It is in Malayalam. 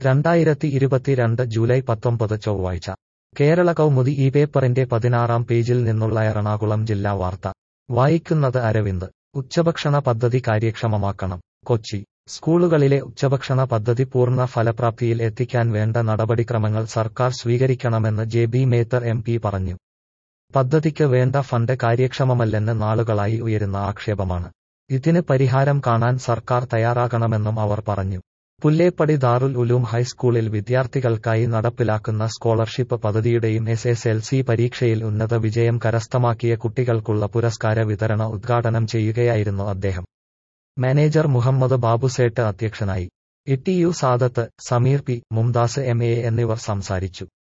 രണ്ടായിരത്തി ഇരുപത്തിരണ്ട് ജൂലൈ പത്തൊമ്പത് ചൊവ്വാഴ്ച കേരള കൗമുദി ഈ പേപ്പറിന്റെ പതിനാറാം പേജിൽ നിന്നുള്ള എറണാകുളം ജില്ലാ വാർത്ത വായിക്കുന്നത് അരവിന്ദ് ഉച്ചഭക്ഷണ പദ്ധതി കാര്യക്ഷമമാക്കണം കൊച്ചി സ്കൂളുകളിലെ ഉച്ചഭക്ഷണ പദ്ധതി പൂർണ്ണ ഫലപ്രാപ്തിയിൽ എത്തിക്കാൻ വേണ്ട നടപടിക്രമങ്ങൾ സർക്കാർ സ്വീകരിക്കണമെന്ന് Jebi Mather M P പറഞ്ഞു പദ്ധതിക്ക് വേണ്ട ഫണ്ട് കാര്യക്ഷമമല്ലെന്ന് നാളുകളായി ഉയരുന്ന ആക്ഷേപമാണ് ഇതിന് പരിഹാരം കാണാൻ സർക്കാർ തയ്യാറാകണമെന്നും അവർ പറഞ്ഞു പുല്ലേപ്പടി ദാറുൽ ഉലൂം ഹൈസ്കൂളിൽ വിദ്യാർത്ഥികൾക്കായി നടപ്പിലാക്കുന്ന സ്കോളർഷിപ്പ് പദ്ധതിയുടെയും എസ് എസ് എൽ സി പരീക്ഷയിൽ ഉന്നത വിജയം കരസ്ഥമാക്കിയ കുട്ടികൾക്കുള്ള പുരസ്കാര വിതരണ ഉദ്ഘാടനം ചെയ്യുകയായിരുന്നു അദ്ദേഹം മാനേജർ മുഹമ്മദ് ബാബുസേട്ട് അധ്യക്ഷനായി E T U Sadath Sameer P Mumtaz M A എന്നിവർ സംസാരിച്ചു